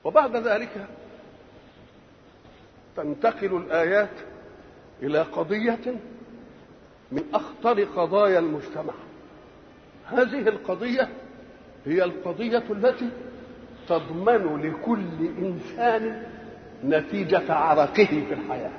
وبعد ذلك تنتقل الآيات إلى قضية من أخطر قضايا المجتمع هذه القضية هي القضية التي تضمن لكل إنسان نتيجة عرقه في الحياة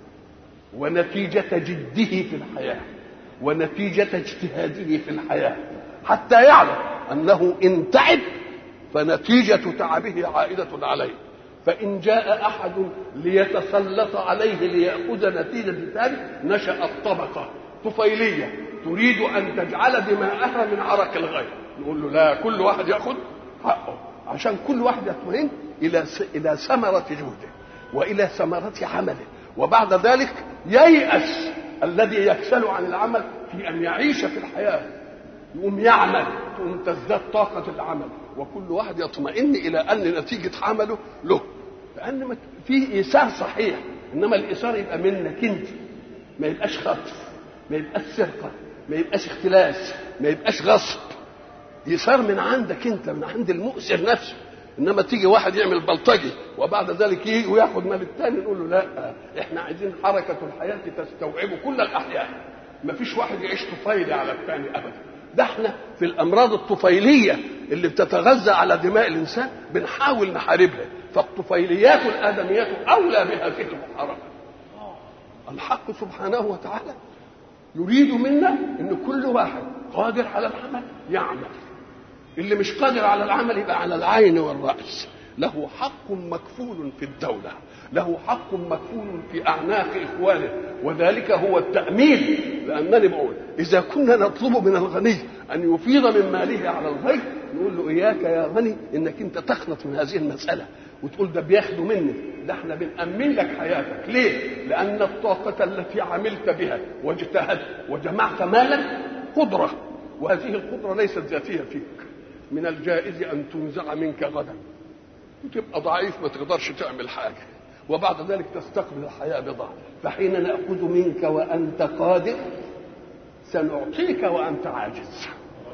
ونتيجة جده في الحياة ونتيجة اجتهاده في الحياة حتى يعلم أنه إن تعب فنتيجة تعبه عائدة عليه فإن جاء أحد ليتسلط عليه ليأخذ نتيجة ذلك نشأت طبقة طفيلية تريد أن تجعل دماءها من عرق الغير نقول له لا كل واحد يأخذ حقه عشان كل واحد يطمئن إلى إلى ثمرة جهده وإلى ثمرة عمله وبعد ذلك ييأس الذي يكسل عن العمل في أن يعيش في الحياة يقوم يعمل تقوم تزداد طاقة العمل وكل واحد يطمئن إلى أن نتيجة عمله له لأن في إيثار صحيح إنما الإيثار يبقى منك أنت ما يبقاش خطف ما يبقاش سرقة ما يبقاش اختلاس ما يبقاش غصب إيثار من عندك أنت من عند المؤثر نفسه انما تيجي واحد يعمل بلطجي وبعد ذلك يجي وياخد مال الثاني نقول له لا احنا عايزين حركه الحياه تستوعب كل الاحياء ما فيش واحد يعيش طفيلي على الثاني ابدا ده احنا في الامراض الطفيليه اللي بتتغذى على دماء الانسان بنحاول نحاربها فالطفيليات الادميات اولى بهذه المحاربه الحق سبحانه وتعالى يريد منا ان كل واحد قادر على العمل يعمل اللي مش قادر على العمل يبقى على العين والرأس له حق مكفول في الدولة له حق مكفول في أعناق إخوانه وذلك هو التأمين لأنني بقول إذا كنا نطلب من الغني أن يفيض من ماله على الغير نقول له إياك يا غني إنك أنت تخلط من هذه المسألة وتقول ده بياخدوا مني ده احنا بنأمن لك حياتك ليه؟ لأن الطاقة التي عملت بها واجتهدت وجمعت مالا قدرة وهذه القدرة ليست ذاتية فيك من الجائز ان تنزع منك غدا وتبقى ضعيف ما تقدرش تعمل حاجه وبعد ذلك تستقبل الحياه بضعف فحين ناخذ منك وانت قادر سنعطيك وانت عاجز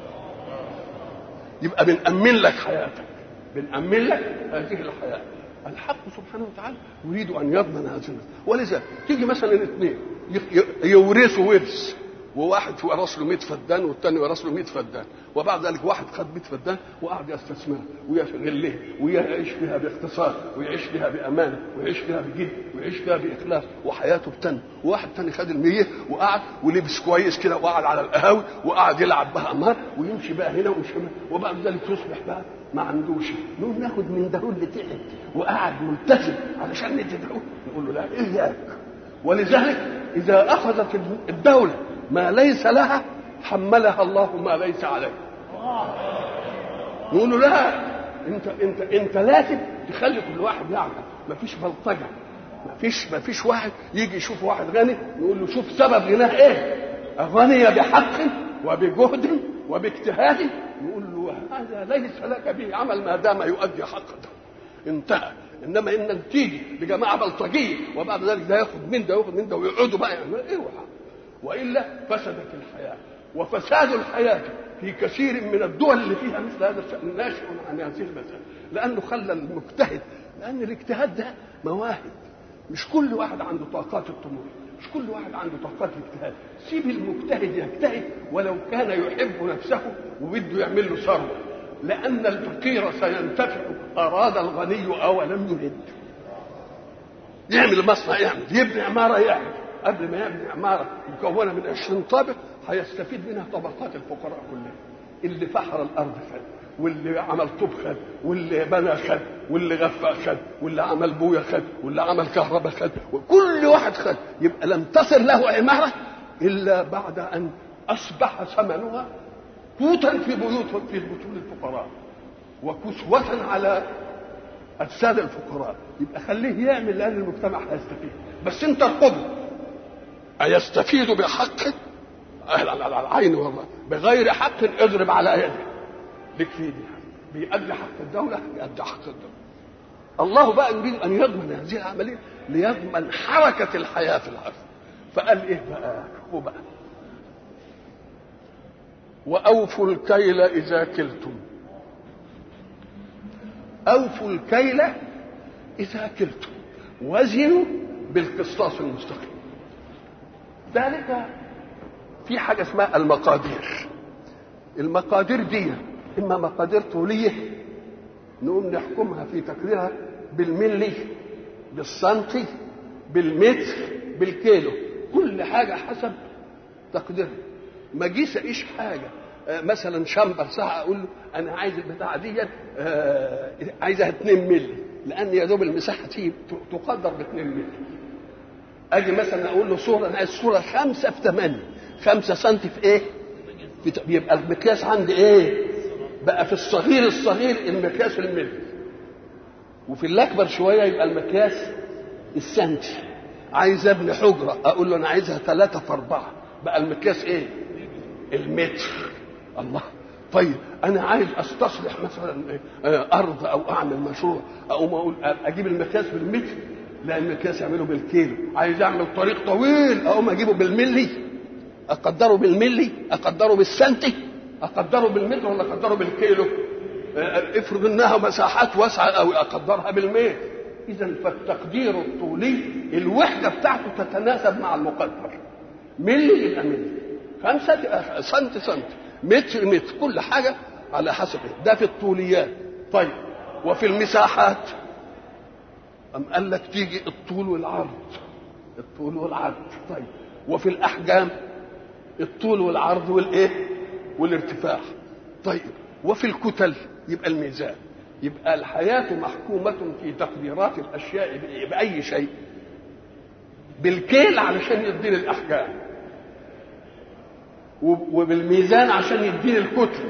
يبقى بنأمن لك حياتك بنأمن لك هذه الحياه الحق سبحانه وتعالى يريد ان يضمن هذه ولذا تيجي مثلا الاثنين يورثوا ورث وواحد ورث له 100 فدان والثاني ورث له 100 فدان وبعد ذلك واحد خد 100 فدان وقعد يستثمرها ويغلها ويعيش فيها باقتصاد ويعيش فيها بامانه ويعيش فيها بجد ويعيش فيها باخلاص وحياته بتنمو وواحد ثاني خد ال 100 وقعد ولبس كويس كده وقعد على القهاوي وقعد يلعب بها قمار ويمشي بقى هنا ومش هنا وبعد ذلك يصبح بقى ما عندوش نقول ناخد من ده اللي تعب وقعد ملتزم علشان ندعوه نقول له لا اياك ولذلك اذا اخذت الدوله ما ليس لها حملها الله ما ليس عليه نقول له لا انت انت انت لازم تخلي كل واحد يعمل ما فيش بلطجه ما فيش ما فيش واحد يجي يشوف واحد غني يقول له شوف سبب غناه ايه غني بحق وبجهد وباجتهاد يقول له هذا ليس لك به عمل ما دام يؤدي حقه انتهى انما انك تيجي لجماعه بلطجيه وبعد ذلك ده ياخد من ده ياخد من ده ويقعدوا بقى يعملوا ايه وحق. والا فسدت الحياه وفساد الحياه في كثير من الدول اللي فيها مثل هذا الشان ناشئ عن هذه المساله لانه خلى المجتهد لان الاجتهاد ده مواهب مش كل واحد عنده طاقات الطموح مش كل واحد عنده طاقات الاجتهاد سيب المجتهد يجتهد ولو كان يحب نفسه وبده يعمل له ثروه لان الفقير سينتفع اراد الغني او لم يرد يعمل مصنع يعمل يبني عماره يعمل قبل ما يبني عماره مكونه من 20 طابق هيستفيد منها طبقات الفقراء كلها اللي فحر الارض خد واللي عمل طوب خد واللي بنى خد واللي غفى خد واللي عمل بويا خد واللي عمل كهرباء خد وكل واحد خد يبقى لم تصل له عماره الا بعد ان اصبح ثمنها قوتا في بيوت في بطون الفقراء وكسوة على اجساد الفقراء يبقى خليه يعمل لان المجتمع هيستفيد بس انت ارقبه أيستفيد بحق على العين والله بغير حق اضرب على يده لك في دي بيأدي حق الدولة بيأدي حق الدولة الله بقى يريد أن يضمن هذه العملية ليضمن حركة الحياة في الأرض فقال إيه بقى هو بقى وأوفوا الكيل إذا كلتم أوفوا الكيل اذا كلتم وزنوا بالقسطاس المستقيم ذلك في حاجه اسمها المقادير المقادير دي اما مقادير طوليه نقوم نحكمها في تقديرها بالملي بالسنتي بالمتر بالكيلو كل حاجه حسب تقديرها ما اجيش اقيس حاجه آه، مثلا شامبر ساعه اقول له انا عايز البتاعه دي آه، عايزها 2 مللي لان يا دوب المساحه دي تقدر ب 2 مللي اجي مثلا اقول له صوره انا عايز صوره 5 في 8 5 سم في ايه؟ في ت- بيبقى المقياس عندي ايه؟ بقى في الصغير الصغير المقياس الملي وفي الاكبر شويه يبقى المقياس السنتي عايز ابني حجره اقول له انا عايزها ثلاثة في أربعة بقى المقياس ايه؟ المتر الله طيب انا عايز استصلح مثلا إيه؟ آه، ارض او اعمل مشروع اقوم اقول اجيب المقياس بالمتر لا المقياس يعمله بالكيلو عايز اعمل طريق طويل اقوم اجيبه بالملي اقدره بالملي اقدره بالسنتي اقدره بالمتر ولا اقدره بالكيلو آه، افرض انها مساحات واسعه قوي اقدرها بالمتر اذا فالتقدير الطولي الوحده بتاعته تتناسب مع المقدر ملي يبقى ملي خمسة تبقى سنت سنت متر متر كل حاجة على حسب إيه. ده في الطوليات طيب وفي المساحات أم قال لك تيجي الطول والعرض الطول والعرض طيب وفي الأحجام الطول والعرض والإيه والارتفاع طيب وفي الكتل يبقى الميزان يبقى الحياة محكومة في تقديرات الأشياء بإيه؟ بأي شيء بالكيل علشان يديني الأحجام وبالميزان عشان يديني الكتله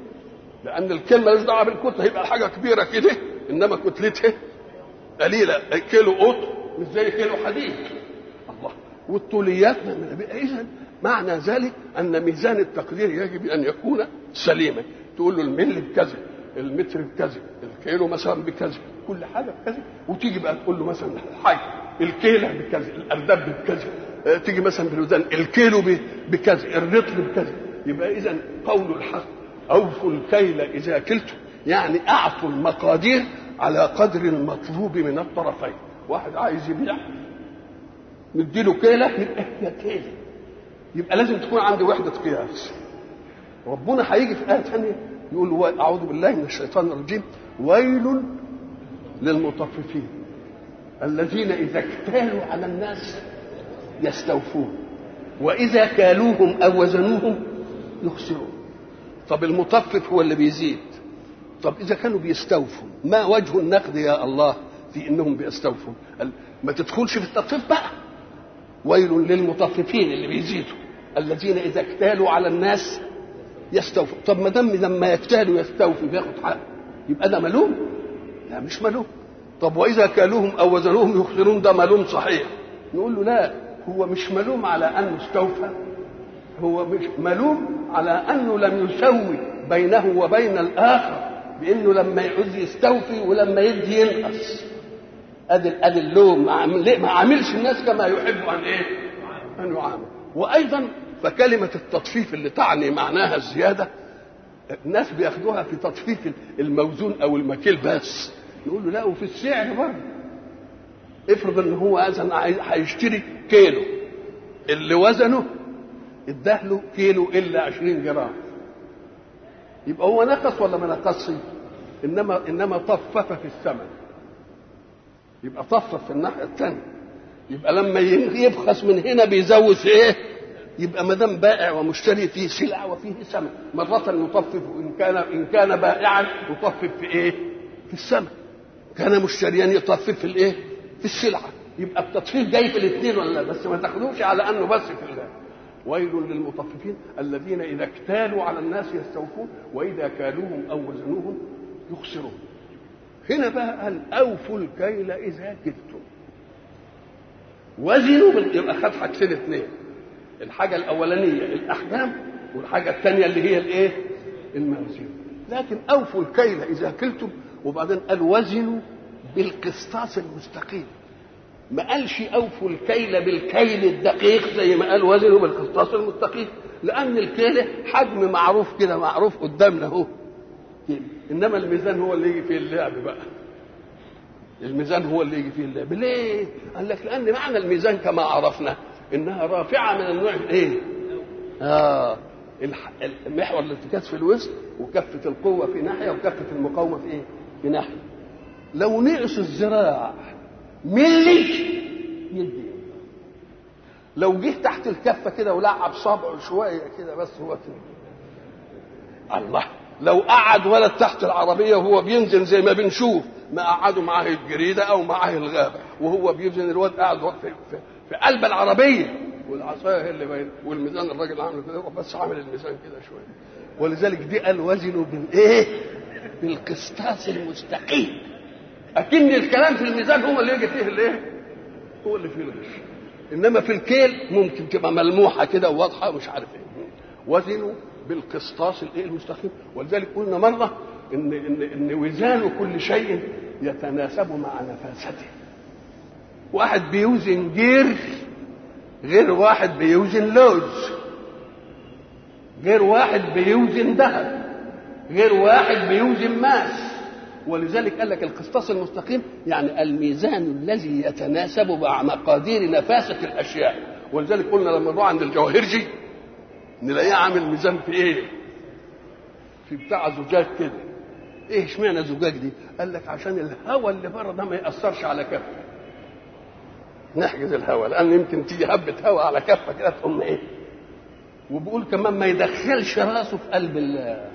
لان الكلمه مالوش دعوه بالكتله يبقى الحاجه كبيره كده انما كتلتها قليله كيلو قطن مش زي كيلو حديد الله والطوليات اذا معنى ذلك ان ميزان التقدير يجب ان يكون سليما تقول له الملي بكذا المتر بكذا الكيلو مثلا بكذا كل حاجه بكذا وتيجي بقى تقول له مثلا حي الكيله بكذا الاردب بكذا آه، تيجي مثلا بالوزن الكيلو ب- بكذا الرطل بكذا يبقى اذا قول الحق اوفوا الكيل اذا كلتم يعني اعطوا المقادير على قدر المطلوب من الطرفين واحد عايز يبيع نديله كيله يبقى هي كيله يبقى لازم تكون عندي وحده قياس ربنا هيجي في ايه ثانيه يقول و- اعوذ بالله من الشيطان الرجيم ويل للمطففين الذين اذا اكتالوا على الناس يستوفون واذا كالوهم او وزنوهم يخسرون طب المطفف هو اللي بيزيد طب اذا كانوا بيستوفوا ما وجه النقد يا الله في انهم بيستوفوا قال ما تدخلش في التطفيف بقى ويل للمطففين اللي بيزيدوا الذين اذا اكتالوا على الناس يستوفوا طب ما دام لما يكتال ويستوفي بياخد حق يبقى ده ملوم لا مش ملوم طب واذا كالوهم او وزنوهم يخسرون ده ملوم صحيح نقول له لا هو مش ملوم على انه استوفى هو مش ملوم على انه لم يسوي بينه وبين الاخر بانه لما يعوز يستوفي ولما يدي ينقص ادي ادي اللوم ما عمل- ما عاملش الناس كما يحب ان ايه؟ ان يعامل وايضا فكلمه التطفيف اللي تعني معناها الزياده الناس بياخدوها في تطفيف الموزون او المكيل بس يقول له لا وفي السعر برضه افرض ان هو مثلا عايز- هيشتري كيلو اللي وزنه اداله كيلو الا 20 جرام يبقى هو نقص ولا ما نقصش انما انما طفف في الثمن يبقى طفف في الناحيه الثانيه يبقى لما يبخس من هنا بيزود في ايه يبقى ما دام بائع ومشتري فيه سلعه وفيه ثمن مرة يطفف ان كان ان كان بائعا يطفف في ايه؟ في الثمن كان مشتريا يطفف في الايه؟ في السلعه يبقى التطفيف جاي في الاثنين ولا لا؟ بس ما تاخدوش على انه بس في الله ويل للمطففين الذين اذا اكتالوا على الناس يستوفون واذا كالوهم او وزنوهم يخسرون هنا بقى قال اوفوا الكيل اذا كلتم وزنوا بال- يبقى خد حاجتين اثنين الحاجه الاولانيه الاحجام والحاجه الثانيه اللي هي الايه الموازين لكن اوفوا الكيل اذا كلتم وبعدين قال وزنوا بالقسطاس المستقيم ما قالش اوفوا الكيل بالكيل الدقيق زي ما قال وزنوا بالقسطاس المستقيم لان الكيل حجم معروف كده معروف قدامنا اهو انما الميزان هو اللي يجي فيه اللعب بقى الميزان هو اللي يجي فيه اللعب ليه قال لك لان معنى الميزان كما عرفنا انها رافعه من النوع الايه اه الح- المحور الارتكاز في الوسط وكفه القوه في ناحيه وكفه المقاومه في ايه في ناحيه لو نقص الذراع ملي يدي لو جه تحت الكفه كده ولعب صابعه شويه كده بس هو كده الله لو قعد ولد تحت العربيه وهو بينزل زي ما بنشوف ما قعدوا معاه الجريده او معاه الغابه وهو بينزل الواد قاعد في, في, في قلب العربيه والعصايه هي اللي باين والميزان الراجل عامل كده هو بس عامل الميزان كده شويه ولذلك دي قال وزنوا بالايه؟ بالقسطاس المستقيم اكن الكلام في الميزان هو اللي يجي فيه الايه؟ هو اللي فيه الغش انما في الكيل ممكن تبقى ملموحه كده وواضحه ومش عارف ايه وزنوا بالقسطاس الايه المستقيم ولذلك قلنا مره ان ان ان وزان كل شيء يتناسب مع نفاسته واحد بيوزن جير غير واحد بيوزن لوز غير واحد بيوزن ذهب غير واحد بيوزن ماس ولذلك قال لك القسطاس المستقيم يعني الميزان الذي يتناسب مع مقادير نفاسة الأشياء ولذلك قلنا لما نروح عند الجواهرجي نلاقيه عامل ميزان في ايه؟ في بتاع زجاج كده ايه اشمعنى زجاج دي؟ قال لك عشان الهواء اللي بره ده ما يأثرش على كفه نحجز الهواء لان يمكن تيجي هبه هواء على كفه كده تقوم ايه؟ وبيقول كمان ما يدخلش راسه في قلب ال-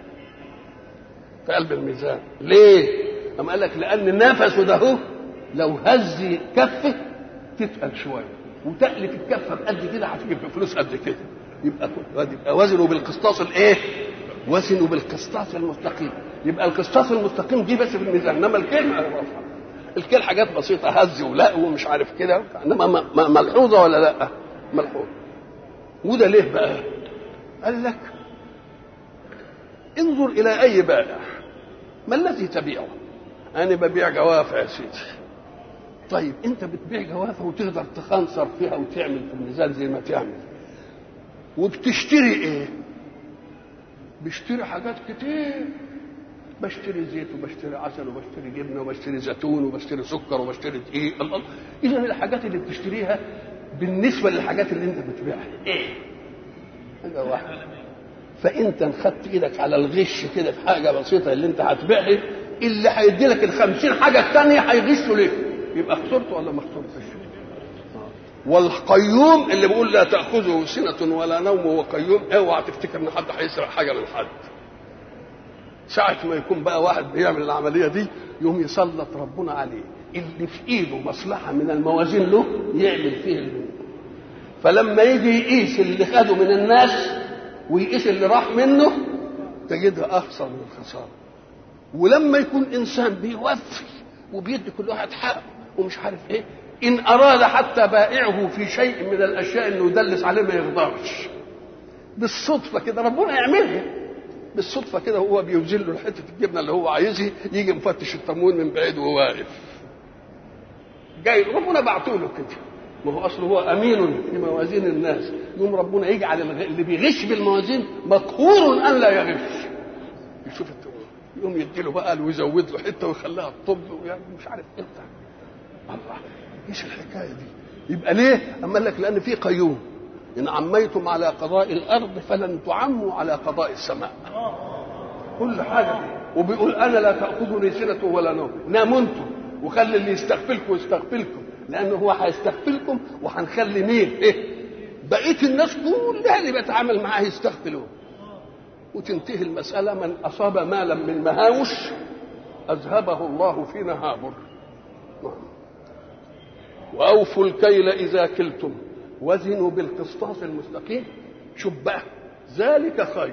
في قلب الميزان ليه؟ أم قال لك لأن نفسه ده هو لو هز كفه تتقل شوية وتألف الكفة بقد كده هتجيب فلوس قد كده يبقى يبقى وزنه بالقسطاس الايه؟ وزنه بالقسطاس المستقيم يبقى القسطاس المستقيم دي بس في الميزان انما الكيل ما يعرفها. الكيل حاجات بسيطة هز ولا ومش عارف كده انما م- م- ملحوظة ولا لا؟ ملحوظة وده ليه بقى؟ قال لك انظر الى اي بائع ما الذي تبيعه انا ببيع جوافه يا سيدي طيب انت بتبيع جوافه وتقدر تخنصر فيها وتعمل في الميزان زي ما تعمل وبتشتري ايه بشتري حاجات كتير بشتري زيت وبشتري عسل وبشتري جبنه وبشتري زيتون وبشتري سكر وبشتري دقيق الله اذا الحاجات اللي بتشتريها بالنسبه للحاجات اللي انت بتبيعها ايه حاجه واحده فانت انخدت ايدك على الغش كده في حاجه بسيطه اللي انت هتبيعها اللي هيدي لك ال 50 حاجه الثانيه هيغشوا ليه يبقى خسرت ولا ما خسرتش والقيوم اللي بيقول لا تاخذه سنه ولا نوم وهو قيوم اوعى تفتكر ان حد هيسرق حاجه من حد ساعة ما يكون بقى واحد بيعمل العملية دي يوم يسلط ربنا عليه اللي في ايده مصلحة من الموازين له يعمل فيه اللي فلما يجي يقيس اللي خده من الناس ويقيس اللي راح منه تجدها اخسر من الخساره ولما يكون انسان بيوفي وبيدي كل واحد حقه ومش عارف ايه ان اراد حتى بائعه في شيء من الاشياء انه يدلس عليه ما يقدرش بالصدفه كده ربنا يعملها بالصدفه كده هو بيوزن له حته الجبنه اللي هو عايزها يجي مفتش التموين من بعيد وهو واقف جاي ربنا بعته له كده ما هو اصله هو امين في موازين الناس يوم ربنا يجعل الغ- اللي بيغش بالموازين مقهور ان لا يغش يشوف التموين يقوم يديله بقى ويزود له حته ويخليها الطب ويعمل مش عارف ايه بتاع. الله ايش الحكايه دي يبقى ليه اما قال لك لان في قيوم ان عميتم على قضاء الارض فلن تعموا على قضاء السماء كل حاجه وبيقول انا لا تاخذني سنه ولا نوم ناموا انتم وخلي اللي يستغفلكم يستغفلكم لانه هو هيستغفلكم وهنخلي مين ايه بقيه الناس كلها اللي بيتعامل معاه يستغفلوه وتنتهي المساله من اصاب مالا من مهاوش اذهبه الله في نهابر نعم. واوفوا الكيل اذا كلتم وزنوا بالقسطاس المستقيم شوف بقى ذلك خير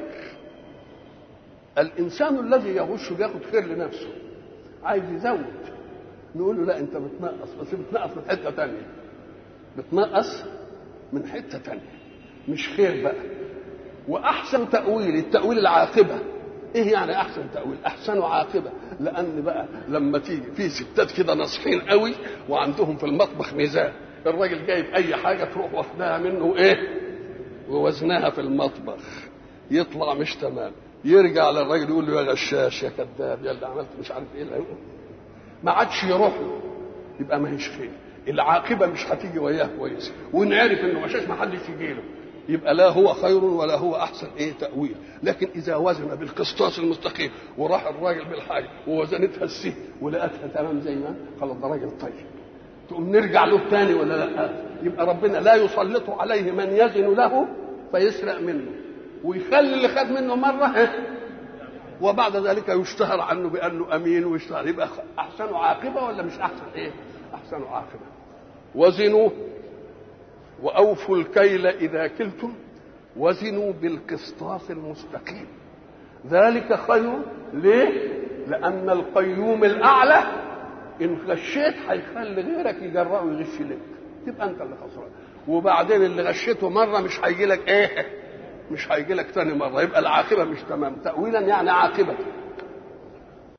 الانسان الذي يغش بياخد خير لنفسه عايز يزود نقول له لا انت بتنقص بس بتنقص من حته تانية بتنقص من حته تانية مش خير بقى واحسن تاويل التاويل العاقبه ايه يعني احسن تاويل احسن عاقبه لان بقى لما تيجي في ستات كده ناصحين قوي وعندهم في المطبخ ميزان الراجل جايب اي حاجه تروح واخدها منه ايه ووزنها في المطبخ يطلع مش تمام يرجع للراجل يقول له يا غشاش يا كذاب يا اللي عملت مش عارف ايه اللي هيقول. ما عادش يروح له يبقى ما هيش خير العاقبه مش هتيجي وياه كويسه ونعرف انه مشاش ما حدش يجي له يبقى لا هو خير ولا هو احسن ايه تاويل لكن اذا وزن بالقسطاس المستقيم وراح الراجل بالحاجه ووزنتها السه ولقتها تمام زي ما خلاص ده راجل طيب تقوم نرجع له تاني ولا لا يبقى ربنا لا يسلط عليه من يزن له فيسرق منه ويخلي اللي خد منه مره وبعد ذلك يشتهر عنه بانه امين ويشتهر يبقى احسن عاقبه ولا مش احسن ايه؟ احسن عاقبه وزنوا واوفوا الكيل اذا كلتم وزنوا بالقسطاس المستقيم ذلك خير ليه؟ لان القيوم الاعلى ان غشيت هيخلي غيرك يجرأ ويغش لك تبقى انت اللي خسران وبعدين اللي غشيته مره مش هيجي لك ايه؟ مش هيجي لك تاني مره يبقى العاقبه مش تمام تاويلا يعني عاقبه